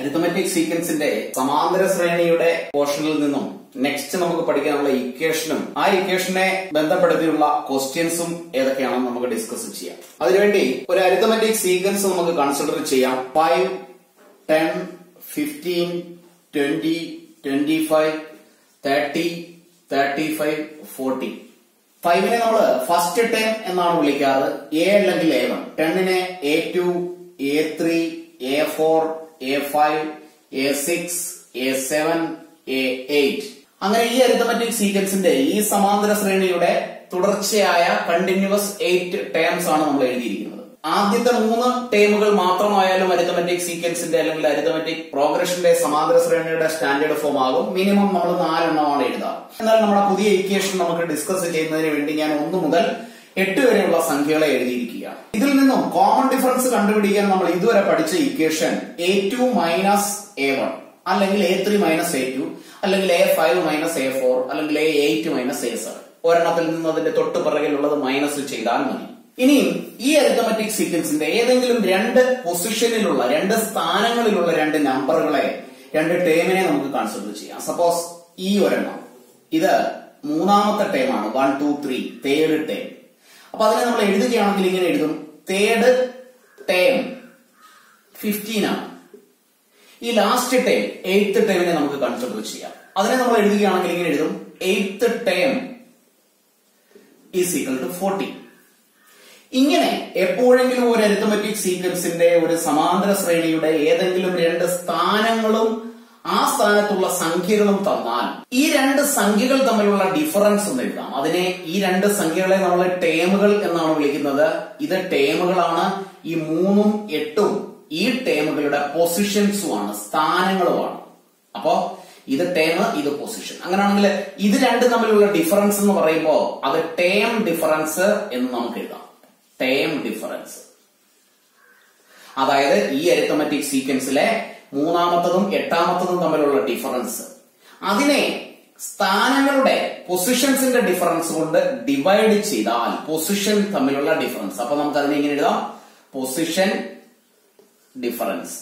arithmetic സീക്വൻസിന്റെ സമാന്തര ശ്രേണിയുടെ പോർഷനിൽ നിന്നും നെക്സ്റ്റ് നമുക്ക് പഠിക്കാനുള്ള ഇക്വേഷനും ആ ഇക്വേഷനെ ബന്ധപ്പെടുത്തിയുള്ള ക്വസ്റ്റ്യൻസും ഏതൊക്കെയാണെന്ന് നമുക്ക് ഡിസ്കസ് ചെയ്യാം അതിനുവേണ്ടി ഒരു അരിത്തമെറ്റിക് സീക്വൻസ് നമുക്ക് കൺസിഡർ ചെയ്യാം five ten fifteen twenty twenty five thirty thirty five forty ഫൈവിനെ നമ്മൾ ഫസ്റ്റ് ടെൻ എന്നാണ് വിളിക്കാറ് എ അല്ലെങ്കിൽ എ വൺ ടെന്നിനെ a two a three a four a five a six a seven a eight അങ്ങനെ ഈ അരിത്തമെറ്റിക് സീക്വൻസിന്റെ ഈ സമാന്തര ശ്രേണിയുടെ തുടർച്ചയായ കണ്ടിന്യൂസ് എയ്റ്റ് ടേംസ് ആണ് നമ്മൾ എഴുതിയിരിക്കുന്നത് ആദ്യത്തെ മൂന്ന് ടേമുകൾ മാത്രമായാലും അരിത്തമെറ്റിക് സീക്വൻസിന്റെ അല്ലെങ്കിൽ അരിത്തമെറ്റിക് പ്രോഗ്രഷന്റെ സമാന്തര ശ്രേണിയുടെ സ്റ്റാൻഡേർഡ് ഫോം ആകും മിനിമം നമ്മൾ നാലെണ്ണമാണ് എഴുതാം എന്നാൽ നമ്മുടെ പുതിയ ഇക്വേഷൻ നമുക്ക് ഡിസ്കസ് ചെയ്യുന്നതിന് വേണ്ടി ഞാൻ ഒന്ന് മുതൽ എട്ട് വരെയുള്ള സംഖ്യകളെ എഴുതിയിരിക്കുകയാണ് ഇതിൽ നിന്നും കോമൺ ഡിഫറൻസ് കണ്ടുപിടിക്കാൻ നമ്മൾ ഇതുവരെ പഠിച്ച equation a two minus a one അല്ലെങ്കിൽ a three minus a two അല്ലെങ്കിൽ a five minus a four അല്ലെങ്കിൽ a eight minus a seven ഒരെണ്ണത്തിൽ നിന്ന് അതിന്റെ തൊട്ട് പിറകിലുള്ളത് മൈനസ് ചെയ്താൽ മതി ഇനിയും ഈ അരിത്തമെറ്റിക് സീക്വൻസിന്റെ ഏതെങ്കിലും രണ്ട് പൊസിഷനിലുള്ള രണ്ട് സ്ഥാനങ്ങളിലുള്ള രണ്ട് നമ്പറുകളെ രണ്ട് ടേമിനെ നമുക്ക് കൺസിഡർ ചെയ്യാം സപ്പോസ് ഈ ഒരെണ്ണം ഇത് മൂന്നാമത്തെ ടേമാണ് one two three third term അപ്പൊ അതിനെ നമ്മൾ എഴുതുകയാണെങ്കിൽ ഇങ്ങനെ എഴുതും തേർഡ് ടേം ഫിഫ്റ്റീൻ ആണ് ഈ ലാസ്റ്റ് ടേം എയ്ത്ത് ടേമിനെ നമുക്ക് കൺസിഡർ ചെയ്യാം അതിനെ നമ്മൾ എഴുതുകയാണെങ്കിൽ ഇങ്ങനെ എഴുതും eighth term is equal to forty ഇങ്ങനെ എപ്പോഴെങ്കിലും ഒരു അരിത്തമെറ്റിക് സീക്വൻസിന്റെ ഒരു സമാന്തര ശ്രേണിയുടെ ഏതെങ്കിലും രണ്ട് സ്ഥാനങ്ങളും ആ സ്ഥാനത്തുള്ള സംഖ്യകളും തന്നാൽ ഈ രണ്ട് സംഖ്യകൾ തമ്മിലുള്ള ഡിഫറൻസ് എന്ന് എഴുതാം അതിനെ ഈ രണ്ട് സംഖ്യകളെ നമ്മൾ ടേമുകൾ എന്നാണ് വിളിക്കുന്നത് ഇത് ടേമുകളാണ് ഈ മൂന്നും എട്ടും ഈ ടേമുകളുടെ പൊസിഷൻസുമാണ് സ്ഥാനങ്ങളുമാണ് അപ്പോ ഇത് ടേം ഇത് പൊസിഷൻ അങ്ങനെയാണെങ്കിൽ ഇത് രണ്ടും തമ്മിലുള്ള ഡിഫറൻസ് എന്ന് പറയുമ്പോൾ അത് ടേം ഡിഫറൻസ് എന്ന് നമുക്ക് എഴുതാം ടേം ഡിഫറൻസ് അതായത് ഈ അരിത്തമെറ്റിക് സീക്വൻസിലെ മൂന്നാമത്തതും എട്ടാമത്തതും തമ്മിലുള്ള ഡിഫറൻസ് അതിനെ സ്ഥാനങ്ങളുടെ പൊസിഷൻസിന്റെ ഡിഫറൻസ് കൊണ്ട് ഡിവൈഡ് ചെയ്താൽ പൊസിഷൻ തമ്മിലുള്ള ഡിഫറൻസ് അപ്പൊ നമുക്ക് അതിനെ എങ്ങനെ എഴുതാം പൊസിഷൻ ഡിഫറൻസ്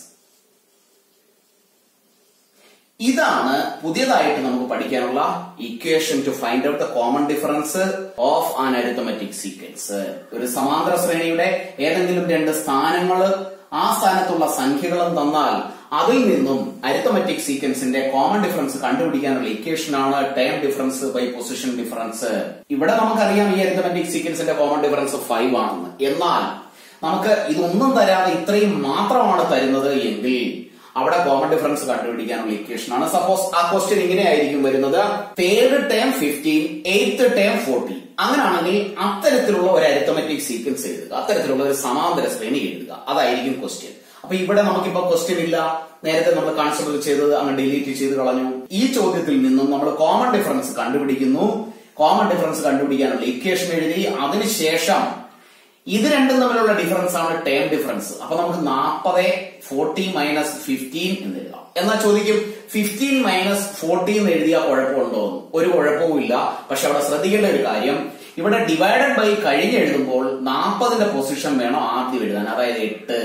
ഇതാണ് പുതിയതായിട്ട് നമുക്ക് പഠിക്കാനുള്ള equation to find out the common difference of an arithmetic sequence ഒരു സമാന്തര ശ്രേണിയുടെ ഏതെങ്കിലും രണ്ട് സ്ഥാനങ്ങൾ ആ സ്ഥാനത്തുള്ള സംഖ്യകളും തന്നാൽ അതിൽ നിന്നും അരിത്തമെറ്റിക് സീക്വൻസിന്റെ കോമൺ ഡിഫറൻസ് കണ്ടുപിടിക്കാനുള്ള ഇക്വേഷൻ ആണ് time difference by position difference ഇവിടെ നമുക്കറിയാം ഈ അരിത്തമെറ്റിക് സീക്വൻസിന്റെ കോമൺ ഡിഫറൻസ് ഫൈവ് ആണെന്ന് എന്നാൽ നമുക്ക് ഇതൊന്നും തരാതെ ഇത്രയും മാത്രമാണ് തരുന്നത് എങ്കിൽ അവിടെ കോമൺ ഡിഫറൻസ് കണ്ടുപിടിക്കാനുള്ള ഇക്വേഷൻ ആണ് സപ്പോസ് ആ ക്വസ്റ്റ്യൻ ഇങ്ങനെ ആയിരിക്കും വരുന്നത് third term fifteen eighth term forty അങ്ങനെയാണെങ്കിൽ അത്തരത്തിലുള്ള ഒരു അരിത്തമെറ്റിക് സീക്വൻസ് എഴുതുക അത്തരത്തിലുള്ള ഒരു സമാന്തര ശ്രേണി എഴുതുക അതായിരിക്കും ക്വസ്റ്റ്യൻ അപ്പൊ ഇവിടെ നമുക്കിപ്പോ ക്വസ്റ്റ്യൻ ഇല്ല നേരത്തെ നമ്മൾ കൺസിഡർ ചെയ്തത് അങ്ങ് ഡിലീറ്റ് ചെയ്ത് കളഞ്ഞു ഈ ചോദ്യത്തിൽ നിന്നും നമ്മൾ കോമൺ ഡിഫറൻസ് കണ്ടുപിടിക്കുന്നു കോമൺ ഡിഫറൻസ് കണ്ടുപിടിക്കാനുള്ള ഇക്വേഷൻ എഴുതി അതിനുശേഷം ഇത് രണ്ടും തമ്മിലുള്ള ഡിഫറൻസ് ആണ് ടേം ഡിഫറൻസ് അപ്പൊ നമുക്ക് നാൽപ്പത് ഫോർട്ടി മൈനസ് ഫിഫ്റ്റീൻ എന്ന് എഴുതാം എന്നാൽ ചോദിക്കും ഫിഫ്റ്റീൻ മൈനസ് ഫോർട്ടി എന്ന് എഴുതിയാൽ കുഴപ്പമുണ്ടോ എന്ന് ഒരു കുഴപ്പവും ഇല്ല പക്ഷെ അവിടെ ശ്രദ്ധിക്കേണ്ട ഒരു കാര്യം ഇവിടെ ഡിവൈഡഡ് ബൈ കഴിഞ്ഞ് എഴുതുമ്പോൾ നാൽപ്പതിന്റെ പൊസിഷൻ വേണം ആദ്യം എഴുതാൻ അതായത് എട്ട്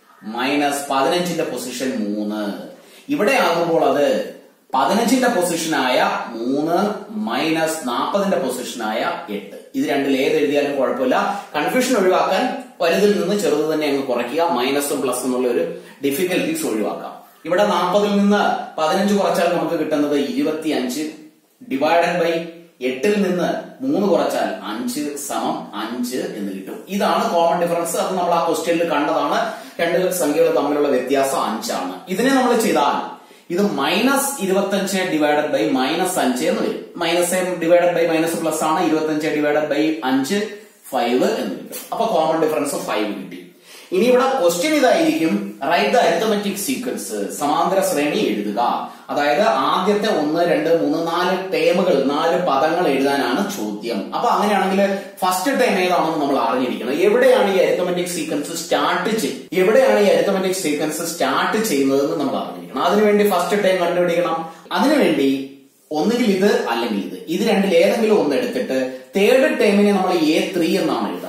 മൈനസ് പതിനഞ്ചിന്റെ പൊസിഷൻ മൂന്ന് ഇവിടെ ആകുമ്പോൾ അത് പതിനഞ്ചിന്റെ പൊസിഷനായ മൂന്ന് മൈനസ് നാൽപ്പതിന്റെ പൊസിഷനായ എട്ട് ഇത് രണ്ടിൽ ഏത് എഴുതിയാലും കുഴപ്പമില്ല കൺഫ്യൂഷൻ ഒഴിവാക്കാൻ വലുതിൽ നിന്ന് ചെറുത് തന്നെ അങ്ങ് കുറയ്ക്കുക മൈനസും പ്ലസ് എന്നുള്ള ഒരു ഡിഫിക്കൽട്ടീസ് ഒഴിവാക്കാം ഇവിടെ നാൽപ്പതിൽ നിന്ന് പതിനഞ്ച് കുറച്ചാൽ നമുക്ക് കിട്ടുന്നത് ഇരുപത്തി അഞ്ച് ഡിവൈഡഡ് ബൈ എട്ടിൽ നിന്ന് മൂന്ന് കുറച്ചാൽ അഞ്ച് സമം അഞ്ച് എന്ന് കിട്ടും ഇതാണ് കോമൺ ഡിഫറൻസ് അത് നമ്മൾ ആ ക്വസ്റ്റ്യനിൽ കണ്ടതാണ് രണ്ട് സംഖ്യകൾ തമ്മിലുള്ള വ്യത്യാസം അഞ്ചാണ് ഇതിനെ നമ്മൾ ചെയ്താൽ ഇത് മൈനസ് ഇരുപത്തഞ്ച് ഡിവൈഡഡ് ബൈ മൈനസ് അഞ്ച് എന്ന് വരും minus divided by minus plus ആണ് ഇരുപത്തഞ്ച് ഡിവൈഡഡ് ബൈ അഞ്ച് ഫൈവ് എന്ന് കിട്ടും അപ്പൊ കോമൺ ഡിഫറൻസ് ഫൈവ് കിട്ടി ഇനി ഇവിടെ ക്വസ്റ്റ്യൻ ഇതായിരിക്കും റൈറ്റ് ദ അരിത്തമെറ്റിക് സീക്വൻസ് സമാന്തര ശ്രേണി എഴുതുക അതായത് ആദ്യത്തെ ഒന്ന് രണ്ട് മൂന്ന് നാല് ടേമുകൾ നാല് പദങ്ങൾ എഴുതാനാണ് ചോദ്യം അപ്പൊ അങ്ങനെയാണെങ്കിൽ ഫസ്റ്റ് ടൈം ഏതാണെന്ന് നമ്മൾ അറിഞ്ഞിരിക്കണം എവിടെയാണ് ഈ അരിത്തമെറ്റിക് സീക്വൻസ് സ്റ്റാർട്ട് ചെയ്യുന്നത് എവിടെയാണ് ഈ അരിത്തമെറ്റിക് സീക്വൻസ് സ്റ്റാർട്ട് ചെയ്യുന്നതെന്ന് നമ്മൾ അറിഞ്ഞിരിക്കണം അതിനുവേണ്ടി ഫസ്റ്റ് ടൈം കണ്ടുപിടിക്കണം അതിനുവേണ്ടി ഒന്നുകിൽ ഇത് അല്ലെങ്കിൽ ഇത് ഇത് രണ്ടിൽ ഏതെങ്കിലും ഒന്ന് എടുത്തിട്ട് തേർഡ് ടൈമിനെ നമ്മൾ എ ത്രീ എന്നാണ് എഴുതാറ്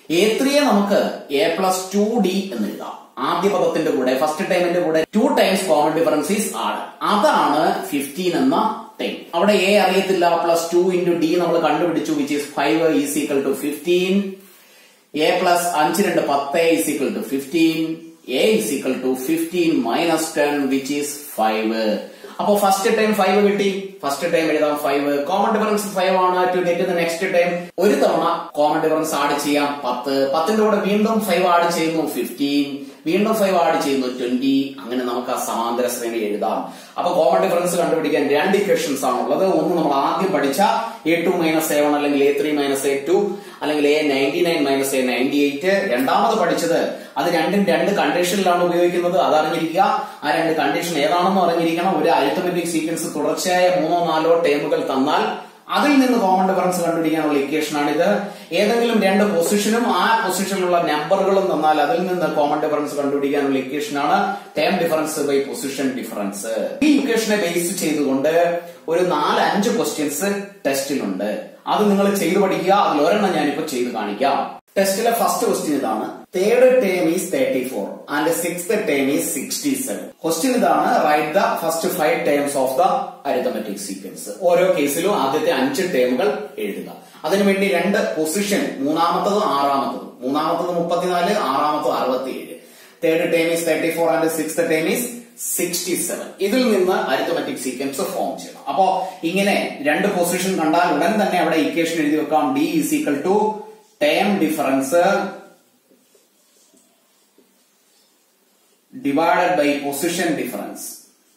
എ ത്രീയെ നമുക്ക് എ പ്ലസ് ടു ഡി എന്ന് എഴുതാം ആദ്യ പദത്തിന്റെ കൂടെ ഫസ്റ്റ് ടൈമിന്റെ കൂടെ two times common difference is add അതാണ് ഫിഫ്റ്റീൻ എന്ന ടൈം അവിടെ എ അറിയത്തില്ല പ്ലസ് ടു ഇൻറ്റു ഡി നമ്മൾ കണ്ടുപിടിച്ചു which is five is equal to fifteen a plus അഞ്ച് രണ്ട് പത്ത് is equal to fifteen a is equal to fifteen minus ten which is five അപ്പോ ഫസ്റ്റ് ടൈം ഫൈവ് കിട്ടി first time എഴുതാം five common difference five ആണ് to get the next time ഒരു തവണ common difference add ചെയ്യാം പത്ത് പത്തിന്റെ കൂടെ വീണ്ടും ഫൈവ് ആഡ് ചെയ്യുന്നു ഫിഫ്റ്റീൻ വീണ്ടും ഫൈവ് ആഡ് ചെയ്യുന്നു ട്വന്റി അങ്ങനെ നമുക്ക് ആ സമാന്തര ശ്രേണി എഴുതാം അപ്പൊ കോമൺ ഡിഫറൻസ് കണ്ടുപിടിക്കാൻ രണ്ട് ഇക്വേഷൻസ് ആണുള്ളത് ഒന്ന് നമ്മൾ ആദ്യം പഠിച്ച a two minus a one അല്ലെങ്കിൽ a three minus a two അല്ലെങ്കിൽ a ninety nine minus a ninety eight രണ്ടാമത് പഠിച്ചത് അത് രണ്ടും രണ്ട് കണ്ടീഷനിലാണ് ഉപയോഗിക്കുന്നത് അത് അറിഞ്ഞിരിക്കുക ആ രണ്ട് കണ്ടീഷൻ ഏതാണെന്ന് അറിഞ്ഞിരിക്കണം ഒരു അരിത്തമെറ്റിക് സീക്വൻസ് തുടർച്ചയായ മൂന്നോ നാലോ ടേമുകൾ തന്നാൽ അതിൽ നിന്ന് കോമൺ ഡിഫറൻസ് കണ്ടുപിടിക്കാനുള്ള ഇക്വേഷൻ ആണിത് ഏതെങ്കിലും രണ്ട് പൊസിഷനും ആ പൊസിഷനിലുള്ള നമ്പറുകളും തന്നാൽ അതിൽ നിന്ന് കോമൺ ഡിഫറൻസ് കണ്ടുപിടിക്കാനുള്ള ഇക്വേഷൻ ആണ് term difference by position difference ഈ ഇക്വേഷനെ ബേസ് ചെയ്തുകൊണ്ട് ഒരു നാല് അഞ്ച് ക്വസ്റ്റ്യൻസ് ടെസ്റ്റിലുണ്ട് അത് നിങ്ങൾ ചെയ്തു പഠിക്കുക അതിൽ ഒരെണ്ണം ഞാനിപ്പോ ചെയ്ത് കാണിക്കാം ടെസ്റ്റിലെ ഫസ്റ്റ് ക്വസ്റ്റ്യൻ ഇതാണ് third term is thirty four and six term is sixty seven question ഇതാണ് write the first five terms of the arithmetic sequence ഓരോ കേസിലും ആദ്യത്തെ അഞ്ച് ടേമുകൾ എഴുതുക അതിനുവേണ്ടി രണ്ട് പൊസിഷൻ മൂന്നാമത്തത് ആറാമത്തത് മൂന്നാമത്തത് മുപ്പത്തിനാല് ആറാമത്തത് അറുപത്തിയേഴ് third term is thirty four and six term is sixty seven ഇതിൽ നിന്ന് അരിത്തമെറ്റിക് സീക്വൻസ് ഫോം ചെയ്യണം അപ്പോ ഇങ്ങനെ രണ്ട് പൊസിഷൻ കണ്ടാൽ ഉടൻ തന്നെ അവിടെ ഇക്വേഷൻ എഴുതി വെക്കാം d is equal to term difference divided by position difference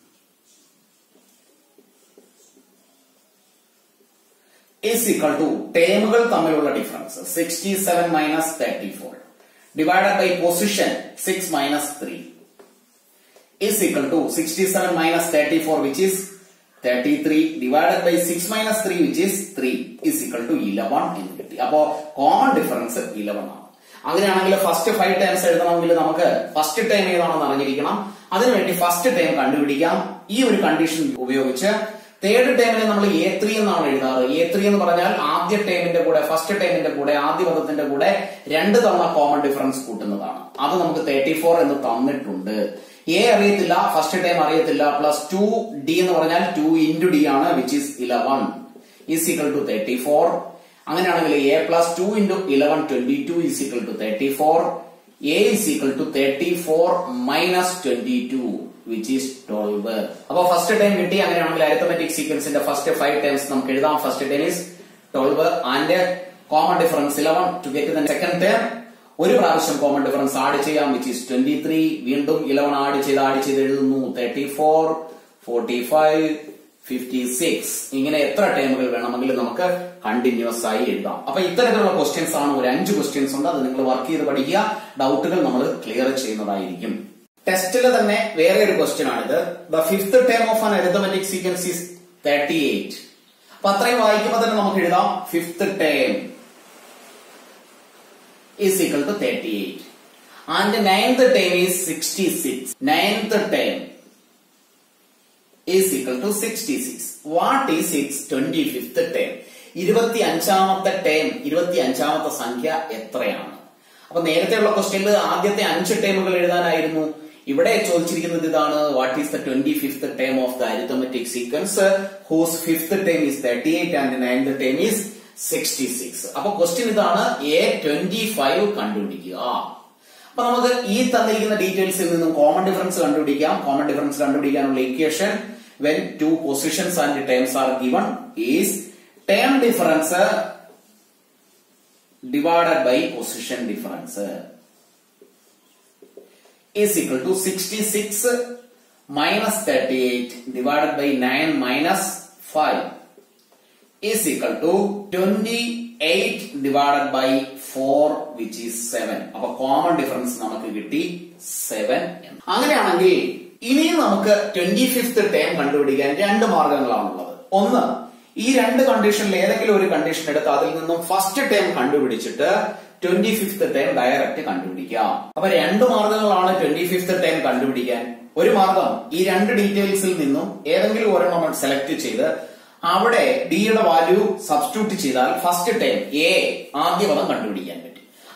is equal to ടേമുകൾ തമ്മിലുള്ള difference sixty seven minus thirty four divided by position six minus three is equal to 67 minus 34 which is 33 divided by 6 minus 3 which is 3 is equal to 11 എന്ന് കിട്ടി അപ്പോ common difference 11 ആണ് അങ്ങനെയാണെങ്കിൽ first five times എഴുതണമെങ്കിൽ നമുക്ക് first time ഏതാണെന്ന് അറിഞ്ഞിരിക്കണം അതിനുവേണ്ടി ഫസ്റ്റ് ടൈം കണ്ടുപിടിക്കാം ഈ ഒരു കണ്ടീഷൻ ഉപയോഗിച്ച് തേർഡ് ടൈമിനെ നമ്മൾ എ ത്രീ എന്നാണ് എഴുതാറ് എ ത്രീ എന്ന് പറഞ്ഞാൽ ആദ്യ ടൈമിന്റെ കൂടെ ഫസ്റ്റ് ടൈമിന്റെ കൂടെ ആദ്യ പദത്തിന്റെ കൂടെ രണ്ട് തവണ കോമൺ ഡിഫറൻസ് കൂട്ടുന്നതാണ് അത് നമുക്ക് തേർട്ടി ഫോർ എന്ന് തന്നിട്ടുണ്ട് എ അറിയത്തില്ല ഫസ്റ്റ് ടൈം അറിയത്തില്ല പ്ലസ് ടു ഡി എന്ന് പറഞ്ഞാൽ ടു ഇൻറ്റു ഡി ആണ് which is eleven is equal to thirty four അങ്ങനെയാണെങ്കിൽ a plus two into eleven twenty two is equal to thirty four a is equal to thirty four minus twenty two which is twelve അപ്പൊ first time കിട്ടി അങ്ങനെയാണെങ്കിൽ arithmetic സീക്വൻസിന്റെ first five times നമുക്ക് എഴുതാം first time is twelve and common difference eleven to get the second time ഒരു പ്രാവശ്യം common difference add ചെയ്യാം which is twenty three വീണ്ടും ഇലവൻ ആഡ് ചെയ്ത് ആഡ് ചെയ്ത് എഴുതുന്നു thirty four forty five fifty six ഇങ്ങനെ എത്ര ടൈമുകൾ വേണമെങ്കിലും നമുക്ക് കണ്ടിന്യൂസ് ആയി എഴുതാം അപ്പൊ ഇത്തരത്തിലുള്ള ക്വസ്റ്റ്യൻസ് ആണ് ഒരു അഞ്ച് ക്വസ്റ്റ്യൻസ് ഉണ്ട് അത് നിങ്ങൾ വർക്ക് ചെയ്ത് പഠിക്കുക ഡൗട്ടുകൾ നമ്മൾ ക്ലിയർ ചെയ്യുന്നതായിരിക്കും ടെസ്റ്റിൽ തന്നെ വേറെ ഒരു ക്വസ്റ്റ്യൻ ആണിത് the fifth term of an arithmetic sequence is thirty eight അപ്പൊ അത്രയും വായിക്കുമ്പോൾ തന്നെ നമുക്ക് എഴുതാം fifth term is equal to 38 and ninth term is 66 ninth term is equal to 66 what is its 25th term ഇരുപത്തി അഞ്ചാമത്തെ ടേം ഇരുപത്തി അഞ്ചാമത്തെ സംഖ്യ എത്രയാണ് അപ്പൊ നേരത്തെയുള്ള ക്വസ്റ്റ്യനിൽ ആദ്യത്തെ അഞ്ച് ടേമുകൾ എഴുതാനായിരുന്നു ഇവിടെ ചോദിച്ചിരിക്കുന്നത് ഇതാണ് what is the twenty fifth term of the arithmetic sequence whose fifth term is thirty eight and ninth term is sixty six അപ്പൊ ക്വസ്റ്റ്യൻ ഇതാണ് എ ട്വന്റി ഫൈവ് കണ്ടുപിടിക്കുക അപ്പൊ നമുക്ക് ഈ തന്നിരിക്കുന്ന ഡീറ്റെയിൽസിൽ നിന്നും കോമൺ ഡിഫറൻസ് കണ്ടുപിടിക്കാം കോമൺ ഡിഫറൻസ് കണ്ടുപിടിക്കാനുള്ള equation when two positions and terms are given is term difference divided by position difference is equal to 66 minus 38 divided by 9 minus 5 is equal to 28 divided by 4 which is 7 അപ്പൊ common difference നമുക്ക് കിട്ടി 7 അങ്ങനെയാണെങ്കിൽ ഇനിയും നമുക്ക് twenty fifth term കണ്ടുപിടിക്കാൻ രണ്ട് മാർഗങ്ങളാണുള്ളത് ഒന്ന് ഈ രണ്ട് കണ്ടീഷനിൽ ഏതെങ്കിലും ഒരു കണ്ടീഷൻ എടുത്ത് അതിൽ നിന്നും ഫസ്റ്റ് ടേം കണ്ടുപിടിച്ചിട്ട് ട്വന്റി ഫിഫ്ത് ടൈം ഡയറക്റ്റ് കണ്ടുപിടിക്കാം അപ്പൊ രണ്ട് മാർഗങ്ങളാണ് ട്വന്റി ഫിഫ്ത് ടൈം കണ്ടുപിടിക്കാൻ ഒരു മാർഗം ഈ രണ്ട് ഡീറ്റെയിൽസിൽ നിന്നും ഏതെങ്കിലും ഒരെണ്ണം സെലക്ട് ചെയ്ത് അവിടെ ഡിയുടെ വാല്യൂ സബ്സ്റ്റിറ്റ്യൂട്ട് ചെയ്താൽ ഫസ്റ്റ് ടൈം എ ആദ്യ പദം കണ്ടുപിടിക്കാൻ പറ്റും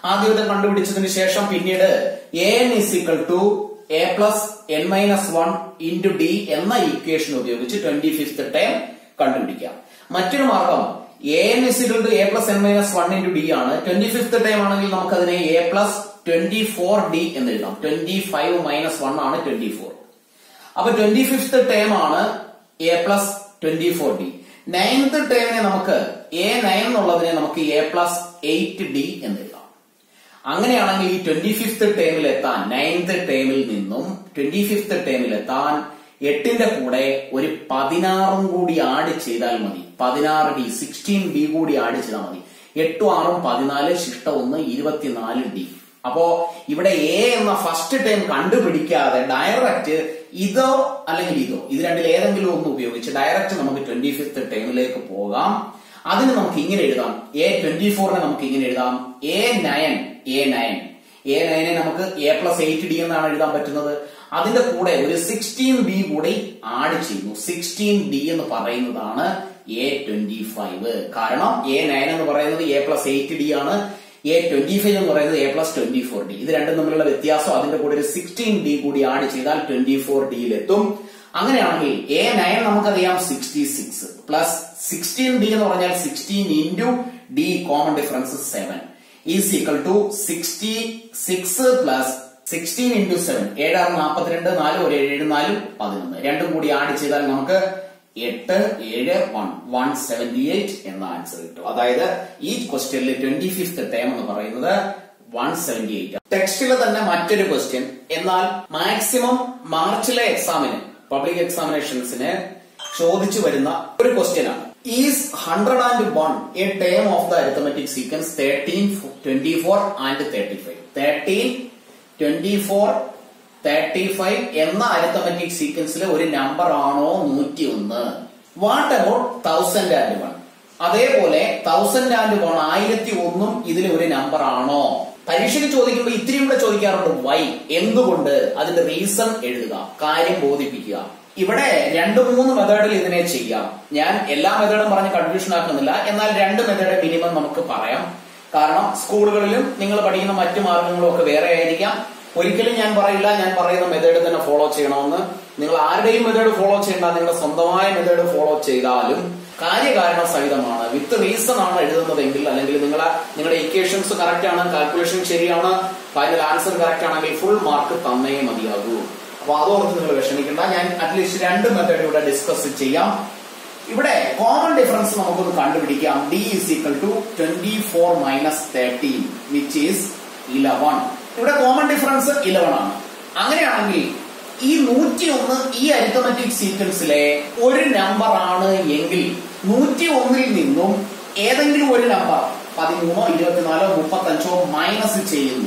ആദ്യത്തെ കണ്ടുപിടിച്ചതിന് ശേഷം പിന്നീട് a n is equal to a plus n minus one into d എന്ന ഇക്വേഷൻ ഉപയോഗിച്ച് ട്വന്റി ഫിഫ്ത് ടൈം കണ്ടുപിടിക്കാം മറ്റൊരു മാർഗം a n is equal to a plus n minus one into d ആണ് ട്വന്റി ഫിഫ്ത് ടൈം ആണെങ്കിൽ നമുക്ക് അതിനെ a plus twenty four d എന്ന് എഴുതാം ട്വന്റി ഫൈവ് മൈനസ് വൺ ആണ് ട്വന്റി ഫോർ അപ്പൊ ട്വന്റി ഫിഫ്ത് ടേം ആണ് a plus twenty four d ninth ടേമിനെ നമുക്ക് എ നയൻ എന്നുള്ളതിനെ നമുക്ക് എ പ്ലസ് എയ്റ്റ് ഡി എന്ന് എഴുതാം അങ്ങനെയാണെങ്കിൽ ഈ ട്വന്റി ഫിഫ്ത് ടേമിൽ എത്താൻ നയൻത് ടേമിൽ നിന്നും ട്വന്റി ഫിഫ്ത് ടേമിൽ എത്താൻ എട്ടിന്റെ കൂടെ ഒരു പതിനാറും കൂടി ആഡ് ചെയ്താൽ മതി പതിനാറ് ഡി സിക്സ്റ്റീൻ ഡി കൂടി ആഡ് ചെയ്താൽ മതി എട്ടും ആറും പതിനാല് ശിഷ്ട ഒന്ന് ഇരുപത്തിനാല് ഡി അപ്പോ ഇവിടെ എ എന്ന ഫസ്റ്റ് ടൈം കണ്ടുപിടിക്കാതെ ഡയറക്റ്റ് ഇതോ അല്ലെങ്കിൽ ഇതോ ഇത് രണ്ടിൽ ഏതെങ്കിലും ഒന്ന് ഉപയോഗിച്ച് ഡയറക്റ്റ് നമുക്ക് ട്വന്റി ഫിഫ്ത് ടൈമിലേക്ക് പോകാം അതിന് നമുക്ക് ഇങ്ങനെ എഴുതാം എ ട്വന്റി ഫോറിനെ നമുക്ക് ഇങ്ങനെ എഴുതാം a nine a nine a നയനെ നമുക്ക് എ പ്ലസ് എയ്റ്റ് ഡി എന്നാണ് എഴുതാൻ പറ്റുന്നത് അതിന്റെ കൂടെ ഒരു സിക്സ്റ്റീൻ ബി കൂടി ആഡ് ചെയ്യുന്നു സിക്സ്റ്റീൻ ഡി എന്ന് പറയുന്നതാണ് എ ട്വന്റി ഫൈവ് കാരണം എ നയൻ എന്ന് പറയുന്നത് എ പ്ലസ് എയ്റ്റ് ഡി ആണ് എ ട്വന്റി ഫൈവ് എന്ന് പറയുന്നത് a plus twenty four d ഇത് രണ്ടും തമ്മിലുള്ള വ്യത്യാസം അതിന്റെ കൂടെ ഒരു സിക്സ്റ്റീൻ ഡി കൂടി ആഡ് ചെയ്താൽ ട്വന്റി ഫോർ ഡിയിലെത്തും അങ്ങനെയാണെങ്കിൽ എ നയൻ നമുക്കറിയാം sixty six plus sixteen d എന്ന് പറഞ്ഞാൽ sixteen into d common difference seven is equal to sixty six plus sixteen into seven ഏഴാറ് നാൽപ്പത്തിരണ്ട് നാല് ഒരു ഏഴ് ഏഴ് നാലും പതിനൊന്ന് രണ്ടും കൂടി ആഡ് ചെയ്താൽ നമുക്ക് എട്ട് ഏഴ് വൺ വൺ സെവന്റി എയ്റ്റ് എന്ന ആൻസർ കിട്ടും അതായത് ഈ ക്വസ്റ്റ്യനിൽ ട്വന്റി ഫിഫ്ത് ടൈം എന്ന് പറയുന്നത് വൺ സെവന്റി എയ്റ്റ് ടെക്സ്റ്റിലെ തന്നെ മറ്റൊരു ക്വസ്റ്റ്യൻ എന്നാൽ മാക്സിമം മാർച്ചിലെ എക്സാമിന് പബ്ലിക് എക്സാമിനേഷൻസിന് ചോദിച്ചു വരുന്ന ഒരു ക്വസ്റ്റ്യൻ ആണ് is hundred and one a term of the arithmetic sequence thirteen twenty four and thirty five thirteen twenty four thirty five എന്ന അരിത്തമെറ്റിക് സീക്വൻസിലെ ഒരു നമ്പർ ആണോ നൂറ്റി ഒന്ന് what about thousand and one അതേപോലെ തൗസൻഡ് ആൻഡ് വൺ ആയിരത്തി ഒന്നും ഇതിലെ ഒരു നമ്പർ ആണോ പരീക്ഷയ്ക്ക് ചോദിക്കുമ്പോൾ ഇത്തിരിയും കൂടെ ചോദിക്കാറുണ്ട് വൈ എന്തുകൊണ്ട് അതിന്റെ റീസൺ എഴുതുക കാര്യം ബോധിപ്പിക്കുക ഇവിടെ രണ്ട് മൂന്ന് മെത്തേഡിൽ ഇതിനെ ചെയ്യാം ഞാൻ എല്ലാ മെത്തേഡും പറഞ്ഞ് കൺഫ്യൂഷൻ ആക്കുന്നില്ല എന്നാൽ രണ്ട് മെത്തേഡ് മിനിമം നമുക്ക് പറയാം കാരണം സ്കൂളുകളിലും നിങ്ങൾ പഠിക്കുന്ന മറ്റു മാർഗങ്ങളും ഒക്കെ വേറെ ആയിരിക്കാം ഒരിക്കലും ഞാൻ പറയില്ല ഞാൻ പറയുന്ന മെത്തേഡ് തന്നെ ഫോളോ ചെയ്യണമെന്ന് നിങ്ങൾ ആരുടെയും മെത്തേഡ് ഫോളോ ചെയ്യേണ്ട നിങ്ങളുടെ സ്വന്തമായ മെത്തേഡ് ഫോളോ ചെയ്താലും കാര്യകാരണ സഹിതമാണ് വിത്ത് റീസൺ ആണ് എഴുതുന്നതെങ്കിൽ അല്ലെങ്കിൽ നിങ്ങളെ നിങ്ങളുടെ ഇക്വേഷൻസ് കറക്റ്റ് ആണ് കാൽക്കുലേഷൻ ശരിയാണ് ഫൈനൽ ആൻസർ കറക്റ്റ് ആണെങ്കിൽ ഫുൾ മാർക്ക് തന്നേ മതിയാകൂ അപ്പൊ അതോർത്ത് നിങ്ങൾ വിഷമിക്കേണ്ട ഞാൻ അറ്റ്ലീസ്റ്റ് രണ്ട് മെത്തേഡ് ഇവിടെ ഡിസ്കസ് ചെയ്യാം ഇവിടെ കോമൺ ഡിഫറൻസ് നമുക്കൊന്ന് കണ്ടുപിടിക്കാം d is equal to twenty four minus thirteen which is eleven ഇവിടെ കോമൺ ഡിഫറൻസ് ഇലവൺ ആണ് അങ്ങനെയാണെങ്കിൽ ഈ നൂറ്റി ഒന്ന് ഈ അരിത്തമെറ്റിക് സീക്വൻസിലെ ഒരു നമ്പർ ആണ് എങ്കിൽ നൂറ്റി ഒന്നിൽ നിന്നും ഏതെങ്കിലും ഒരു നമ്പർ പതിമൂന്നോ ഇരുപത്തിനാലോ മുപ്പത്തഞ്ചോ മൈനസ് ചെയ്യുന്നു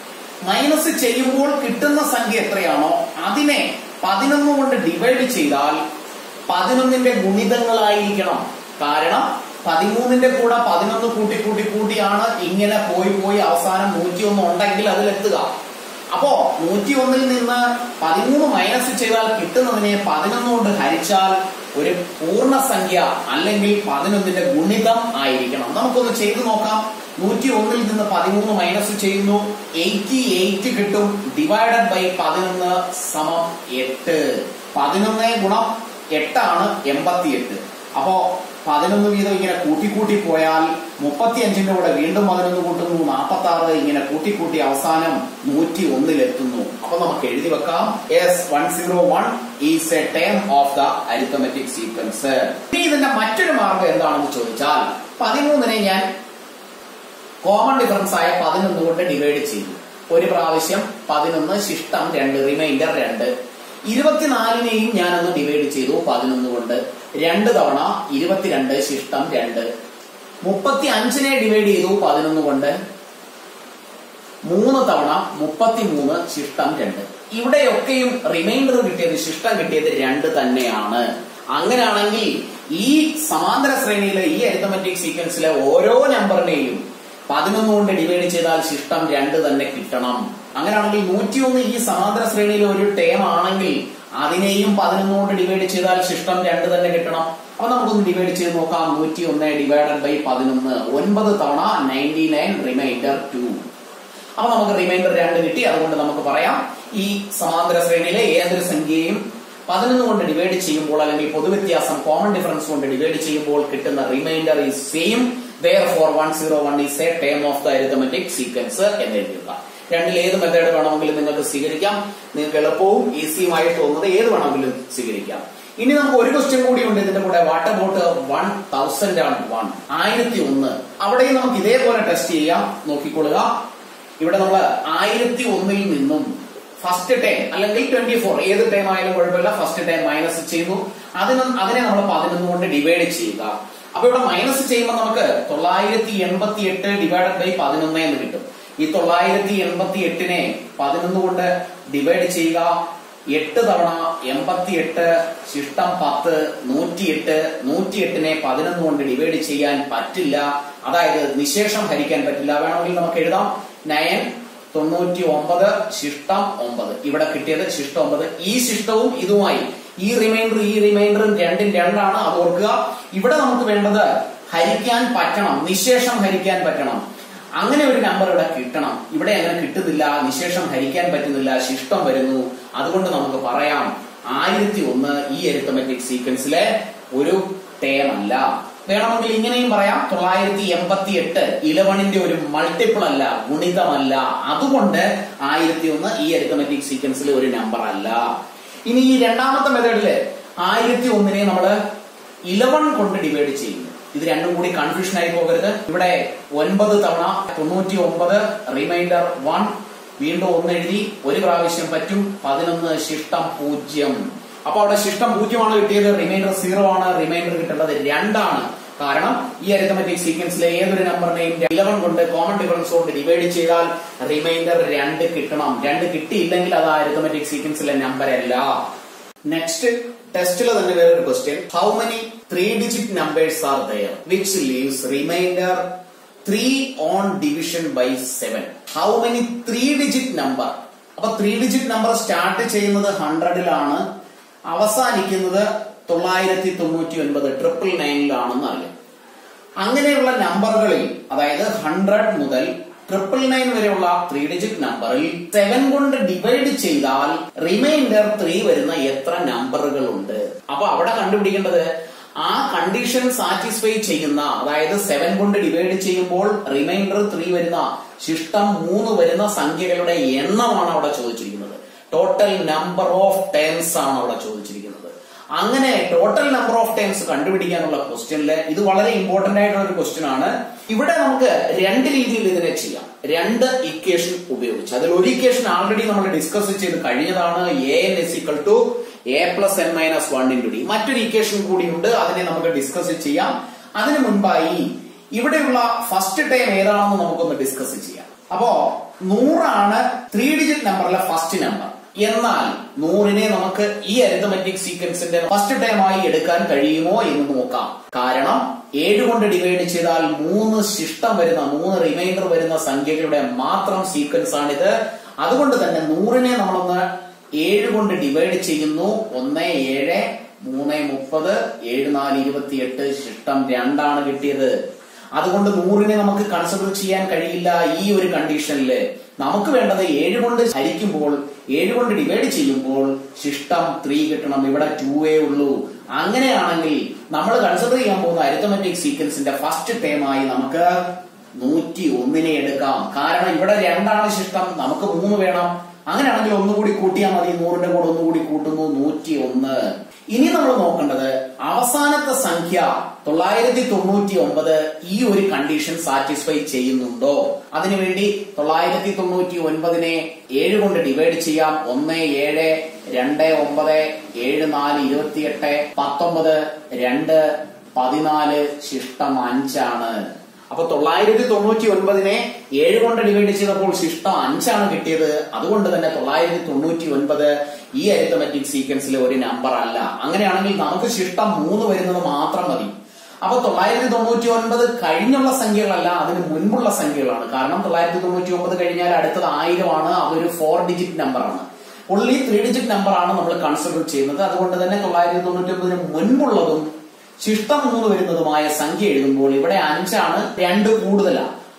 മൈനസ് ചെയ്യുമ്പോൾ കിട്ടുന്ന സംഖ്യ എത്രയാണോ അതിനെ പതിനൊന്ന് കൊണ്ട് ഡിവൈഡ് ചെയ്താൽ പതിനൊന്നിന്റെ ഗുണിതങ്ങളായിരിക്കണം കാരണം പതിമൂന്നിന്റെ കൂടെ പതിനൊന്ന് കൂട്ടി കൂട്ടി കൂട്ടിയാണ് ഇങ്ങനെ പോയി പോയി അവസാനം നൂറ്റിയൊന്ന് ഉണ്ടെങ്കിൽ അതിലെത്തുക അപ്പോ നൂറ്റി ഒന്നിൽ നിന്ന് പതിമൂന്ന് മൈനസ് ചെയ്താൽ കിട്ടുന്നതിനെ പതിനൊന്ന് കൊണ്ട് ഹരിച്ചാൽ ഒരു പൂർണ്ണസംഖ്യ അല്ലെങ്കിൽ പതിനൊന്നിന്റെ ഗുണിതം ആയിരിക്കണം നമുക്കൊന്ന് ചെയ്തു നോക്കാം നൂറ്റി ഒന്നിൽ നിന്ന് പതിമൂന്ന് മൈനസ് ചെയ്യുന്നു എയ്റ്റി എയ്റ്റ് കിട്ടും ഡിവൈഡഡ് ബൈ പതിനൊന്ന് സമം എട്ട് പതിനൊന്ന് ഗുണം എട്ടാണ് എൺപത്തി എട്ട് അപ്പോ പതിനൊന്ന് വീതം ഇങ്ങനെ കൂട്ടിക്കൂട്ടി പോയാൽ മുപ്പത്തി അഞ്ചിന്റെ കൂടെ വീണ്ടും പതിനൊന്ന് കൂട്ടുന്നു നാൽപ്പത്തി ആറ് ഇങ്ങനെ കൂട്ടിക്കൂട്ടി അവസാനം നൂറ്റി ഒന്നിലെത്തുന്നു അപ്പൊ നമുക്ക് എഴുതി വെക്കാം yes one zero one is a term of the arithmetic sequence ഇനി ഇതിന്റെ മറ്റൊരു മാർഗം എന്താണെന്ന് ചോദിച്ചാൽ പതിമൂന്നിനെ ഞാൻ കോമൺ ഡിഫറൻസ് ആയ പതിനൊന്ന് കൊണ്ട് ഡിവൈഡ് ചെയ്തു ഒരു പ്രാവശ്യം പതിനൊന്ന് ശിഷ്ടം രണ്ട് റിമൈൻഡർ രണ്ട് ഇരുപത്തിനാലിനെയും ഞാനൊന്ന് ഡിവൈഡ് ചെയ്തു പതിനൊന്ന് കൊണ്ട് രണ്ട് തവണ ഇരുപത്തിരണ്ട് ശിഷ്ടം രണ്ട് മുപ്പത്തി അഞ്ചിനെ ഡിവൈഡ് ചെയ്തു പതിനൊന്ന് കൊണ്ട് മൂന്ന് തവണ മുപ്പത്തിമൂന്ന് ശിഷ്ടം രണ്ട് ഇവിടെയൊക്കെയും റിമൈൻഡർ കിട്ടിയത് ശിഷ്ടം കിട്ടിയത് രണ്ട് തന്നെയാണ് അങ്ങനെയാണെങ്കിൽ ഈ സമാന്തര ശ്രേണിയിലെ ഈ അരിത്തമെറ്റിക് സീക്വൻസിലെ ഓരോ നമ്പറിനെയും പതിനൊന്ന് കൊണ്ട് ഡിവൈഡ് ചെയ്താൽ ശിഷ്ടം രണ്ട് തന്നെ കിട്ടണം അങ്ങനെയാണെങ്കിൽ നൂറ്റിയൊന്ന് ഈ സമാന്തര ശ്രേണിയിലെ ഒരു ടേം ആണെങ്കിൽ അതിനെയും പതിനൊന്ന് കൊണ്ട് ഡിവൈഡ് ചെയ്താൽ ശിഷ്ടം രണ്ട് തന്നെ കിട്ടണം അപ്പൊ നമുക്കൊന്ന് ഡിവൈഡ് ചെയ്ത് നോക്കാം നൂറ്റി ഒന്ന് ഡിവൈഡഡ് ബൈ പതിനൊന്ന് ഒൻപത് തവണ നയൻറ്റി നയൻ റിമൈൻഡർ ടു അപ്പൊ നമുക്ക് റിമൈൻഡർ രണ്ട് കിട്ടി അതുകൊണ്ട് നമുക്ക് പറയാം ഈ സമാന്തര ശ്രേണിയിലെ ഏതൊരു സംഖ്യയും പതിനൊന്ന് കൊണ്ട് ഡിവൈഡ് ചെയ്യുമ്പോൾ അല്ലെങ്കിൽ പൊതുവ്യത്യാസം കോമൺ ഡിഫറൻസ് കൊണ്ട് ഡിവൈഡ് ചെയ്യുമ്പോൾ കിട്ടുന്ന remainder is same therefore one zero one is a term of the arithmetic sequence എന്ന് എഴുതുക രണ്ടിൽ ഏത് മെത്തേഡ് വേണമെങ്കിലും നിങ്ങൾക്ക് സ്വീകരിക്കാം നിങ്ങൾക്ക് എളുപ്പവും ഈസിയുമായി തോന്നുന്നത് ഏത് വേണമെങ്കിലും സ്വീകരിക്കാം ഇനി നമുക്ക് ഒരു ക്വസ്റ്റ്യൻ കൂടി ഉണ്ട് ഇതിന്റെ കൂടെ what about one thousand and one ആയിരത്തി ഒന്ന് അവിടെയും നമുക്ക് ഇതേപോലെ ടെസ്റ്റ് ചെയ്യാം നോക്കിക്കൊള്ളുക ഇവിടെ നമ്മൾ ആയിരത്തി ഒന്നിൽ നിന്നും ഫസ്റ്റ് ടൈം അല്ലെങ്കിൽ ട്വന്റി ഫോർ ഏത് ടൈം ആയാലും കുഴപ്പമില്ല ഫസ്റ്റ് ടൈം മൈനസ് ചെയ്തു അതിന് അതിനെ നമ്മൾ പതിനൊന്ന് കൊണ്ട് ഡിവൈഡ് ചെയ്യുക അപ്പൊ ഇവിടെ മൈനസ് ചെയ്യുമ്പോൾ നമുക്ക് തൊള്ളായിരത്തി എൺപത്തി എട്ട് ഡിവൈഡഡ് ബൈ പതിനൊന്ന് എന്ന് കിട്ടും ഈ തൊള്ളായിരത്തി എൺപത്തി എട്ടിനെ പതിനൊന്ന് കൊണ്ട് ഡിവൈഡ് ചെയ്യുക എട്ട് തവണ എൺപത്തി എട്ട് ശിഷ്ടം പത്ത് നൂറ്റിയെട്ട് നൂറ്റിയെട്ടിനെ പതിനൊന്ന് കൊണ്ട് ഡിവൈഡ് ചെയ്യാൻ പറ്റില്ല അതായത് നിശേഷം ഹരിക്കാൻ പറ്റില്ല വേണമെങ്കിൽ നമുക്ക് എഴുതാം നയൻ തൊണ്ണൂറ്റി ഒമ്പത് ശിഷ്ടം ഒമ്പത് ഇവിടെ കിട്ടിയത് ശിഷ്ടം ഒമ്പത് ഈ ശിഷ്ടവും ഇതുമായി ഈ റിമൈൻഡർ ഈ റിമൈൻഡറും രണ്ടും രണ്ടാണ് അത് ഓർക്കുക ഇവിടെ നമുക്ക് വേണ്ടത് ഹരിക്കാൻ പറ്റണം നിശേഷം ഹരിക്കാൻ പറ്റണം അങ്ങനെ ഒരു നമ്പർ ഇവിടെ കിട്ടണം ഇവിടെ അങ്ങനെ കിട്ടുന്നില്ല നിശേഷം ഹരിക്കാൻ പറ്റുന്നില്ല ശിഷ്ടം വരുന്നു അതുകൊണ്ട് നമുക്ക് പറയാം ആയിരത്തി ഒന്ന് ഈ എരിത്തമെറ്റിക് സീക്വൻസിലെ ഒരു ടേം അല്ല വേണമെങ്കിൽ ഇങ്ങനെയും പറയാം തൊള്ളായിരത്തി എൺപത്തി എട്ട് ഇലവണിന്റെ ഒരു മൾട്ടിപ്പിൾ അല്ല ഗുണിതമല്ല അതുകൊണ്ട് ആയിരത്തി ഒന്ന് ഈ എരിത്തമെറ്റിക് സീക്വൻസിലെ ഒരു നമ്പർ അല്ല ഇനി ഈ രണ്ടാമത്തെ മെത്തേഡില് ആയിരത്തി ഒന്നിനെ നമ്മൾ ഇലവൺ കൊണ്ട് ഡിവൈഡ് ചെയ്യുന്നു ഇത് രണ്ടും കൂടി കൺഫ്യൂഷൻ ആയി പോകരുത് ഇവിടെ ഒൻപത് തവണ തൊണ്ണൂറ്റി ഒമ്പത് റിമൈൻഡർ വൺ വീണ്ടും ഒന്ന് എഴുതി ഒരു പ്രാവശ്യം പറ്റും പതിനൊന്ന് ശിഷ്ടം പൂജ്യം അപ്പൊ അവിടെ ശിഷ്ടം പൂജ്യമാണ് കിട്ടിയത് റിമൈൻഡർ സീറോ ആണ് റിമൈൻഡർ കിട്ടേണ്ടത് രണ്ടാണ് കാരണം ഈ അരിത്തമെറ്റിക് സീക്വൻസിലെ ഏതൊരു നമ്പറിനെയും ഇലവൻ കൊണ്ട് കോമൺ ഡിഫറൻസ് കൊണ്ട് ഡിവൈഡ് ചെയ്താൽ റിമൈൻഡർ രണ്ട് കിട്ടണം രണ്ട് കിട്ടിയില്ലെങ്കിൽ അത് ആ അരിത്തമെറ്റിക് സീക്വൻസിലെ നമ്പർ അല്ല നെക്സ്റ്റ് ടെസ്റ്റിൽ തന്നെ വേറൊരു question how many three digit numbers are there which leaves remainder three on division by seven how many three digit number അപ്പൊ ത്രീ ഡിജിറ്റ് നമ്പർ സ്റ്റാർട്ട് ചെയ്യുന്നത് ഹൺഡ്രഡിലാണ് അവസാനിക്കുന്നത് തൊള്ളായിരത്തി തൊണ്ണൂറ്റി ഒൻപത് ട്രിപ്പിൾ നയനിലാണെന്ന് അറിയാം അങ്ങനെയുള്ള നമ്പറുകളിൽ അതായത് ഹൺഡ്രഡ് മുതൽ ട്രിപ്പിൾ നയൻ വരെയുള്ള ത്രീ ഡിജിറ്റ് നമ്പറിൽ സെവൻ കൊണ്ട് ഡിവൈഡ് ചെയ്താൽ റിമൈൻഡർ ത്രീ വരുന്ന എത്ര നമ്പറുകൾ ഉണ്ട് അപ്പൊ അവിടെ കണ്ടുപിടിക്കേണ്ടത് ആ കണ്ടീഷൻ സാറ്റിസ്ഫൈ ചെയ്യുന്ന അതായത് സെവൻ കൊണ്ട് ഡിവൈഡ് ചെയ്യുമ്പോൾ റിമൈൻഡർ ത്രീ വരുന്ന ശിഷ്ടം മൂന്ന് വരുന്ന സംഖ്യകളുടെ എണ്ണമാണ് അവിടെ ചോദിച്ചിരിക്കുന്നത് ടോട്ടൽ നമ്പർ ഓഫ് ടേംസ് ആണ് അവിടെ ചോദിച്ചിരിക്കുന്നത് അങ്ങനെ ടോട്ടൽ നമ്പർ ഓഫ് ടൈംസ് കണ്ടുപിടിക്കാനുള്ള ക്വസ്റ്റ്യനില് ഇത് വളരെ ഇമ്പോർട്ടന്റ് ആയിട്ടുള്ള ഒരു ക്വസ്റ്റ്യൻ ആണ് ഇവിടെ നമുക്ക് രണ്ട് രീതിയിൽ ഇതിനെ ചെയ്യാം രണ്ട് ഇക്വേഷൻ ഉപയോഗിച്ച് അതിൽ ഒരു ഇക്വേഷൻ ആൾറെഡി നമ്മൾ ഡിസ്കസ് ചെയ്ത് കഴിഞ്ഞതാണ് a n is equal to a plus n minus one into d മറ്റൊരു ഇക്വേഷൻ കൂടിയുണ്ട് അതിനെ നമുക്ക് ഡിസ്കസ് ചെയ്യാം അതിനു മുൻപായി ഇവിടെയുള്ള ഫസ്റ്റ് ടൈം ഏതാണെന്ന് നമുക്കൊന്ന് ഡിസ്കസ് ചെയ്യാം അപ്പോ നൂറാണ് ത്രീ ഡിജിറ്റ് നമ്പറിലെ ഫസ്റ്റ് നമ്പർ എന്നാൽ നൂറിനെ നമുക്ക് ഈ അരിത്തമെറ്റിക് സീക്വൻസിന്റെ ഫസ്റ്റ് ടൈം ആയി എടുക്കാൻ കഴിയുമോ എന്ന് നോക്കാം കാരണം ഏഴ് കൊണ്ട് ഡിവൈഡ് ചെയ്താൽ മൂന്ന് ശിഷ്ടം വരുന്ന മൂന്ന് റിമൈൻഡർ വരുന്ന സംഖ്യകളുടെ മാത്രം സീക്വൻസ് ആണിത് അതുകൊണ്ട് തന്നെ നൂറിനെ നമ്മളൊന്ന് ഏഴ് കൊണ്ട് ഡിവൈഡ് ചെയ്യുന്നു ഒന്ന് ഏഴ് മൂന്ന് മുപ്പത് ഏഴ് നാല് ഇരുപത്തിയെട്ട് ശിഷ്ടം രണ്ടാണ് കിട്ടിയത് അതുകൊണ്ട് നൂറിനെ നമുക്ക് കൺസിഡർ ചെയ്യാൻ കഴിയില്ല ഈ ഒരു കണ്ടീഷനില് നമുക്ക് വേണ്ടത് ഏഴ് കൊണ്ട് ഹരിക്കുമ്പോൾ ഏഴ് കൊണ്ട് ഡിവൈഡ് ചെയ്യുമ്പോൾ ശിഷ്ടം ത്രീ കിട്ടണം ഇവിടെ ടൂ എ ഉള്ളൂ അങ്ങനെയാണെങ്കിൽ നമ്മൾ കൺസിഡർ ചെയ്യാൻ പോകുന്ന അരിത്തമെറ്റിക് സീക്വൻസിന്റെ ഫസ്റ്റ് ടേമായി നമുക്ക് നൂറ്റി ഒന്നിനെ എടുക്കാം കാരണം ഇവിടെ രണ്ടാണ് ശിഷ്ടം നമുക്ക് മൂന്ന് വേണം അങ്ങനെയാണെങ്കിൽ ഒന്നുകൂടി കൂട്ടിയാൽ മതി നൂറിന്റെ കൂടെ ഒന്നുകൂടി കൂട്ടുന്നു നൂറ്റി ഒന്ന് ഇനി നമ്മൾ നോക്കേണ്ടത് അവസാനത്തെ സംഖ്യ തൊള്ളായിരത്തി തൊണ്ണൂറ്റി ഒമ്പത് ഈ ഒരു കണ്ടീഷൻ സാറ്റിസ്ഫൈ ചെയ്യുന്നുണ്ടോ അതിനുവേണ്ടി തൊള്ളായിരത്തി തൊണ്ണൂറ്റി ഒൻപതിനെ ഏഴ് കൊണ്ട് ഡിവൈഡ് ചെയ്യാം ഒന്ന് ഏഴ് രണ്ട് ഒമ്പത് ഏഴ് നാല് ഇരുപത്തിയെട്ട് പത്തൊമ്പത് രണ്ട് പതിനാല് ശിഷ്ടം അഞ്ചാണ് അപ്പൊ തൊള്ളായിരത്തി തൊണ്ണൂറ്റി ഒൻപതിനെ ഏഴ് കൊണ്ട് ഡിവൈഡ് ചെയ്തപ്പോൾ ശിഷ്ടം അഞ്ചാണ് കിട്ടിയത് അതുകൊണ്ട് തന്നെ തൊള്ളായിരത്തി തൊണ്ണൂറ്റി ഒൻപത് ഈ അരിത്തമെറ്റിക് സീക്വൻസിലെ ഒരു നമ്പർ അല്ല അങ്ങനെയാണെങ്കിൽ നമുക്ക് ശിഷ്ടം മൂന്ന് വരുന്നത് മാത്രം മതി അപ്പൊ തൊള്ളായിരത്തി തൊണ്ണൂറ്റി ഒൻപത് കഴിഞ്ഞുള്ള സംഖ്യകളല്ല അതിന് മുൻപുള്ള സംഖ്യകളാണ് കാരണം തൊള്ളായിരത്തി തൊണ്ണൂറ്റി ഒമ്പത് കഴിഞ്ഞാൽ അടുത്തത് ആയിരമാണ് അതൊരു ഫോർ ഡിജിറ്റ് നമ്പറാണ് ഒള്ളി ത്രീ ഡിജിറ്റ് നമ്പർ ആണ് നമ്മൾ കൺസിഡർ ചെയ്യുന്നത് അതുകൊണ്ട് തന്നെ തൊള്ളായിരത്തി തൊണ്ണൂറ്റി ഒമ്പതിന് മുൻപുള്ളതും ശിഷ്ടം മൂന്ന് വരുന്നതുമായ സംഖ്യ എഴുതുമ്പോൾ ഇവിടെ അഞ്ചാണ് രണ്ട് കൂടുതലാണ്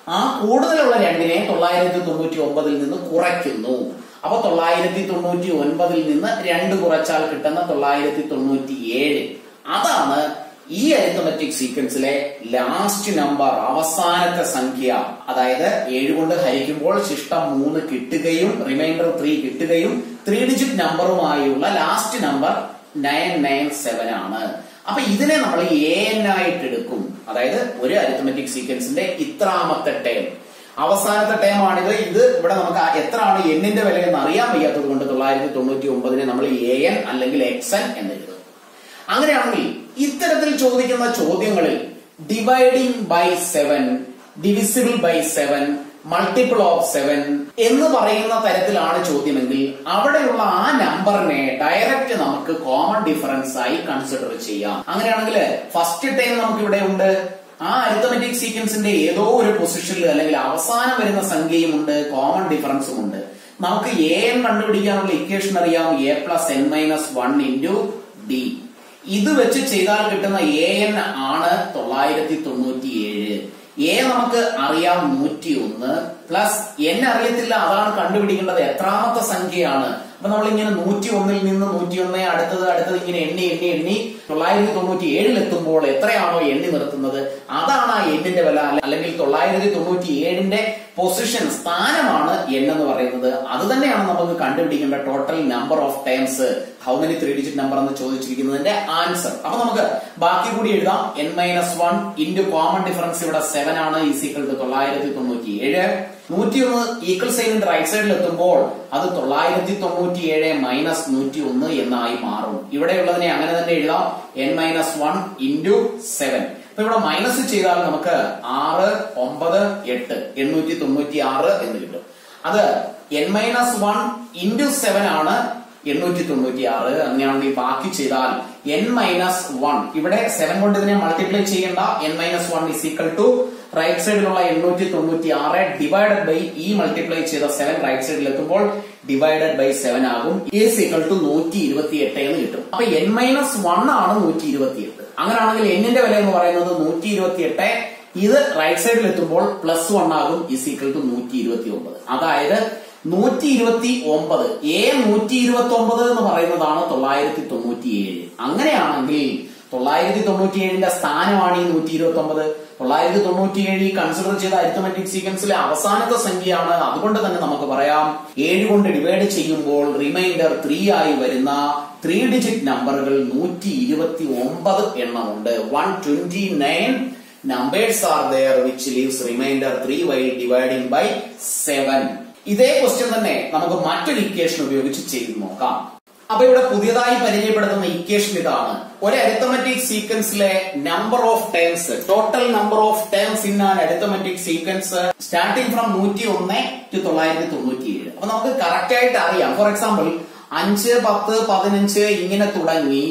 ആ കൂടുതലുള്ള രണ്ടിനെ തൊള്ളായിരത്തി തൊണ്ണൂറ്റി ഒമ്പതിൽ നിന്ന് കുറയ്ക്കുന്നു അപ്പൊ തൊള്ളായിരത്തി തൊണ്ണൂറ്റി ഒൻപതിൽ നിന്ന് രണ്ട് കുറച്ചാൽ കിട്ടുന്ന തൊള്ളായിരത്തി തൊണ്ണൂറ്റി ഏഴ് അതാണ് ഈ അരിത്തമെറ്റിക് സീക്വൻസിലെ ലാസ്റ്റ് നമ്പർ അവസാനത്തെ സംഖ്യ അതായത് ഏഴ് കൊണ്ട് ഹരിക്കുമ്പോൾ ശിഷ്ടം മൂന്ന് കിട്ടുകയും റിമൈൻഡർ ത്രീ കിട്ടുകയും ത്രീ ഡിജിറ്റ് നമ്പറുമായുള്ള last number nine nine seven ആണ് അപ്പൊ ഇതിനെ നമ്മൾ എ എൻ ആയിട്ട് എടുക്കും അതായത് ഒരു അരിത്തമെറ്റിക് സീക്വൻസിന്റെ ഇത്രാമത്തെ ടേം അവസാനത്തെ ടേം ആണിത് ഇത് ഇവിടെ നമുക്ക് ആ എത്രയാണ് എന്നിന്റെ വില എന്ന് അറിയാൻ വയ്യാത്തത് കൊണ്ട് തൊള്ളായിരത്തി തൊണ്ണൂറ്റി ഒമ്പതിനെ നമ്മൾ എ എൻ അല്ലെങ്കിൽ എക്സ് എൻ എന്ന് എഴുതും അങ്ങനെയാണെങ്കിൽ ഇത്തരത്തിൽ ചോദിക്കുന്ന ചോദ്യങ്ങളിൽ dividing by seven divisible by seven multiple of seven എന്ന് പറയുന്ന തരത്തിലാണ് ചോദ്യമെങ്കിൽ അവിടെയുള്ള ആ നമ്പറിനെ ഡയറക്റ്റ് നമുക്ക് കോമൺ ഡിഫറൻസ് ആയി കൺസിഡർ ചെയ്യാം അങ്ങനെയാണെങ്കിൽ ഫസ്റ്റ് ടൈം നമുക്ക് ഇവിടെ ഉണ്ട് ആ അരിത്തമെറ്റിക് സീക്വൻസിന്റെ ഏതോ ഒരു പൊസിഷനിൽ അല്ലെങ്കിൽ അവസാനം വരുന്ന സംഖ്യയും ഉണ്ട് കോമൺ ഡിഫറൻസും ഉണ്ട് നമുക്ക് എ എൻ കണ്ടുപിടിക്കാനുള്ള ഇക്വേഷൻ അറിയാം a plus n minus one into d ഇത് വെച്ച് ചെയ്താൽ കിട്ടുന്ന എ എൻ ആണ് തൊള്ളായിരത്തി തൊണ്ണൂറ്റി ഏഴ് എ നമുക്ക് അറിയാം നൂറ്റി ഒന്ന് പ്ലസ് എൻ അറിയത്തില്ല അതാണ് കണ്ടുപിടിക്കേണ്ടത് എത്രാമത്തെ സംഖ്യയാണ് അപ്പൊ നമ്മൾ ഇങ്ങനെ നൂറ്റി ഒന്നിൽ നിന്ന് നൂറ്റി ഒന്ന് അടുത്തത് അടുത്തത് ഇങ്ങനെ എണ്ണി എണ്ണി എണ്ണി തൊള്ളായിരത്തി തൊണ്ണൂറ്റി ഏഴിൽ എത്തുമ്പോൾ എത്രയാണോ എണ്ണി നിർത്തുന്നത് അതാണ് ആ എണ്ണിന്റെ വില അല്ലെങ്കിൽ തൊള്ളായിരത്തി തൊണ്ണൂറ്റി ഏഴിന്റെ പൊസിഷൻ സ്ഥാനമാണ് എൻ എന്ന് പറയുന്നത് അത് തന്നെയാണ് നമുക്ക് കണ്ടുപിടിക്കേണ്ട total number of times how many three digit number എന്ന് ചോദിച്ചിരിക്കുന്നതിന്റെ ആൻസർ അപ്പൊ നമുക്ക് ബാക്കി കൂടി എഴുതാം n minus one into common difference ഇവിടെ സെവൻ ആണ് ഈസിക്കൽ ടു തൊള്ളായിരത്തി തൊണ്ണൂറ്റി ഏഴ് നൂറ്റി ഒന്ന് ഈക്വൽ സൈനിന്റെ റൈറ്റ് സൈഡിൽ എത്തുമ്പോൾ അത് തൊള്ളായിരത്തി തൊണ്ണൂറ്റി ഏഴ് മൈനസ് നൂറ്റി ഒന്ന് എന്നായി മാറും ഇവിടെയുള്ളതിനെ അങ്ങനെ തന്നെ എഴുതാം n minus one into seven അപ്പൊ ഇവിടെ മൈനസ് ചെയ്താൽ നമുക്ക് ആറ് ഒമ്പത് എട്ട് എണ്ണൂറ്റി തൊണ്ണൂറ്റി ആറ് എന്ന് കിട്ടും അത് n minus one into seven ആണ് എണ്ണൂറ്റി തൊണ്ണൂറ്റി ആറ് അങ്ങനെയാണെങ്കിൽ ബാക്കി ചെയ്താൽ എൻ മൈനസ് വൺ ഇവിടെ സെവൻ കൊണ്ട് ഇതിനെ മൾട്ടിപ്ലൈ ചെയ്യേണ്ട n minus one is equal to right സൈഡിലുള്ള എണ്ണൂറ്റി തൊണ്ണൂറ്റി ആറ് ഡിവൈഡഡ് ബൈ ഈ മൾട്ടിപ്ലൈ ചെയ്ത സെവൻ റൈറ്റ് സൈഡിൽ എത്തുമ്പോൾ ഡിവൈഡഡ് ബൈ സെവൻ ആകും ഈസ് ഈക്വൽ ടു നൂറ്റി ഇരുപത്തി എട്ട് എന്ന് കിട്ടും അപ്പൊ എൻ മൈനസ് വൺ ആണ് നൂറ്റി ഇരുപത്തി എട്ട് അങ്ങനെയാണെങ്കിൽ എന്നിന്റെ വില എന്ന് പറയുന്നത് നൂറ്റി ഇരുപത്തി എട്ട് ഇത് റൈറ്റ് സൈഡിൽ എത്തുമ്പോൾ പ്ലസ് വൺ ആകും ഇസ് ഈക്വൽ ടു നൂറ്റി ഇരുപത്തി ഒമ്പത് അതായത് നൂറ്റി ഇരുപത്തി ഒമ്പത് എ നൂറ്റി ഇരുപത്തി ഒമ്പത് എന്ന് പറയുന്നതാണ് തൊള്ളായിരത്തി തൊണ്ണൂറ്റി ഏഴ് അങ്ങനെയാണെങ്കിൽ തൊള്ളായിരത്തി തൊണ്ണൂറ്റി ഏഴിന്റെ സ്ഥാനമാണ് ഈ നൂറ്റി ഇരുപത്തി ഒമ്പത് തൊള്ളായിരത്തി തൊണ്ണൂറ്റി ഏഴ് കൺസിഡർ ചെയ്ത അരിത്തമെറ്റിക് സീക്വൻസിലെ അവസാനത്തെ സംഖ്യയാണ് അതുകൊണ്ട് തന്നെ നമുക്ക് പറയാം ഏഴ് കൊണ്ട് ഡിവൈഡ് ചെയ്യുമ്പോൾ റിമൈൻഡർ ത്രീ ആയി വരുന്ന ത്രീ ഡിജിറ്റ് നമ്പറുകൾ നൂറ്റി ഇരുപത്തി ഒമ്പത് എണ്ണമുണ്ട് one twenty nine numbers are there which leaves remainder 3 while dividing by 7 ഇതേ ക്വസ്റ്റ്യൻ തന്നെ നമുക്ക് മറ്റൊരു ഇക്വേഷൻ ഉപയോഗിച്ച് ചെയ്തു നോക്കാം അപ്പൊ ഇവിടെ പുതിയതായി പരിചയപ്പെടുത്തുന്ന ഇക്വേഷൻ ഇതാണ് ഒരു അരിത്തമെറ്റിക് സീക്വൻസിലെ number of terms total number of terms in an arithmetic sequence starting from നൂറ്റി ഒന്ന് ടു തൊള്ളായിരത്തി തൊണ്ണൂറ്റി ഏഴ് അപ്പൊ നമുക്ക് കറക്റ്റ് ആയിട്ട് അറിയാം ഫോർ എക്സാമ്പിൾ അഞ്ച് പത്ത് പതിനഞ്ച് ഇങ്ങനെ തുടങ്ങി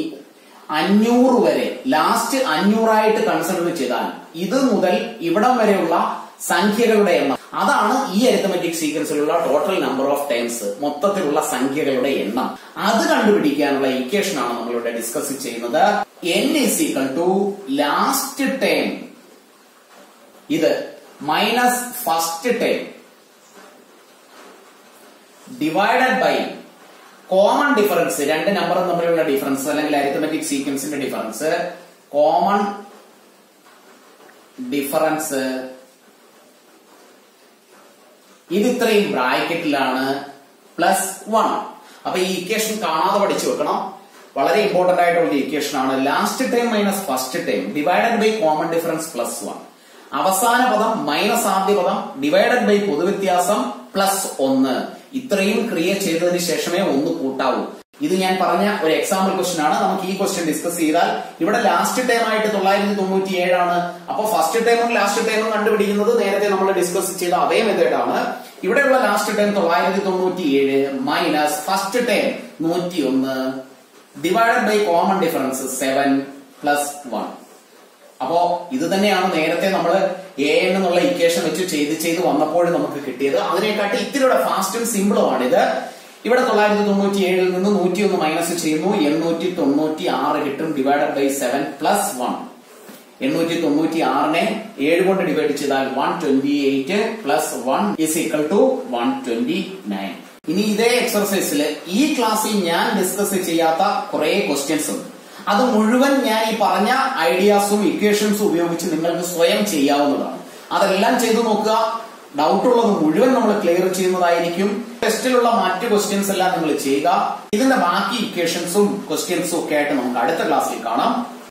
അഞ്ഞൂറ് വരെ ലാസ്റ്റ് അഞ്ഞൂറായിട്ട് കൺസിഡർ ചെയ്താൽ ഇത് മുതൽ ഇവിടം വരെയുള്ള സംഖ്യകളുടെ എണ്ണം അതാണ് ഈ അരിത്തമെറ്റിക് സീക്വൻസിലുള്ള ടോട്ടൽ നമ്പർ ഓഫ് ടൈംസ് മൊത്തത്തിലുള്ള സംഖ്യകളുടെ എണ്ണം അത് കണ്ടുപിടിക്കാനുള്ള ഇക്വേഷൻ ആണ് നമ്മളിവിടെ ഡിസ്കസ് ചെയ്യുന്നത് n is equal to last time ഇത് minus first time divided by common difference രണ്ട് നമ്പറും തമ്മിലുള്ള ഡിഫറൻസ് അല്ലെങ്കിൽ അരിത്തമെറ്റിക് സീക്വൻസിന്റെ ഡിഫറൻസ് കോമൺ ഡിഫറൻസ് ഇത് ഇത്രയും ബ്രാക്കറ്റിലാണ് പ്ലസ് വൺ അപ്പൊ ഈ ഇക്വേഷൻ കാണാതെ പഠിച്ചു വെക്കണം വളരെ ഇമ്പോർട്ടന്റ് ആയിട്ടുള്ള ഇക്വേഷൻ ആണ് last time minus first time divided by common difference plus one അവസാന പദം മൈനസ് ആദ്യ പദം ഡിവൈഡഡ് ബൈ പൊതുവ്യത്യാസം പ്ലസ് ഒന്ന് ഇത്രയും ക്രിയ ചെയ്തതിന് ശേഷമേ ഒന്ന് കൂട്ടാവൂ ഇത് ഞാൻ പറഞ്ഞ ഒരു എക്സാമ്പിൾ ക്വസ്റ്റ്യൻ ആണ് നമുക്ക് ഈ ക്വസ്റ്റ്യൻ ഡിസ്കസ് ചെയ്താൽ ഇവിടെ ലാസ്റ്റ് ടൈം ആയിട്ട് തൊള്ളായിരത്തി തൊണ്ണൂറ്റി ഏഴാണ് അപ്പൊ ഫസ്റ്റ് ടൈമും ലാസ്റ്റ് ടൈമും കണ്ടുപിടിക്കുന്നത് നേരത്തെ നമ്മൾ ഡിസ്കസ് ചെയ്ത അതേ മെത്തേഡാണ് ഇവിടെയുള്ള ലാസ്റ്റ് ടൈം തൊള്ളായിരത്തി തൊണ്ണൂറ്റി ഏഴ് മൈനസ് ഫസ്റ്റ് ടൈം നൂറ്റി ഒന്ന് divided by common difference seven plus one അപ്പോ ഇത് തന്നെയാണ് നേരത്തെ നമ്മൾ എ എൻ എന്നുള്ള ഇക്വേഷൻ വെച്ച് ചെയ്ത് ചെയ്ത് വന്നപ്പോൾ നമുക്ക് കിട്ടിയത് അതിനെക്കാട്ടി ഇത്തിരിയുടെ ഫാസ്റ്റും സിമ്പിളും ആണിത് ഇവിടെ തൊള്ളായിരത്തി തൊണ്ണൂറ്റി ഏഴിൽ നിന്ന് നൂറ്റി ഒന്ന് മൈനസ് ചെയ്യുന്നു എണ്ണൂറ്റി തൊണ്ണൂറ്റി ആറ് കിട്ടും divided by seven plus one എണ്ണൂറ്റി തൊണ്ണൂറ്റി ആറിനെ ഏഴ് കൊണ്ട് ഡിവൈഡ് ചെയ്താൽ one twenty eight plus one is equal to one twenty nine ഇനി ഇതേ എക്സർസൈസിൽ ഈ ക്ലാസ്സിൽ ഞാൻ ഡിസ്കസ് ചെയ്യാത്ത കുറെ ക്വസ്റ്റ്യൻസ് ഉണ്ട് അത് മുഴുവൻ ഞാൻ ഈ പറഞ്ഞ ഐഡിയാസും ഇക്വേഷൻസും ഉപയോഗിച്ച് നിങ്ങൾക്ക് സ്വയം ചെയ്യാവുന്നതാണ് അതെല്ലാം ചെയ്തു നോക്കുക ഡൗട്ട് ഉള്ളത് മുഴുവൻ നമ്മൾ ക്ലിയർ ചെയ്യുന്നതായിരിക്കും ടെസ്റ്റിലുള്ള മറ്റ് ക്വസ്റ്റ്യൻസ് എല്ലാം നിങ്ങൾ ചെയ്യുക ഇതിന്റെ ബാക്കി ഇക്വേഷൻസും ക്വസ്റ്റ്യൻസും ഒക്കെ ആയിട്ട് നമുക്ക് അടുത്ത ക്ലാസ്സിൽ കാണാം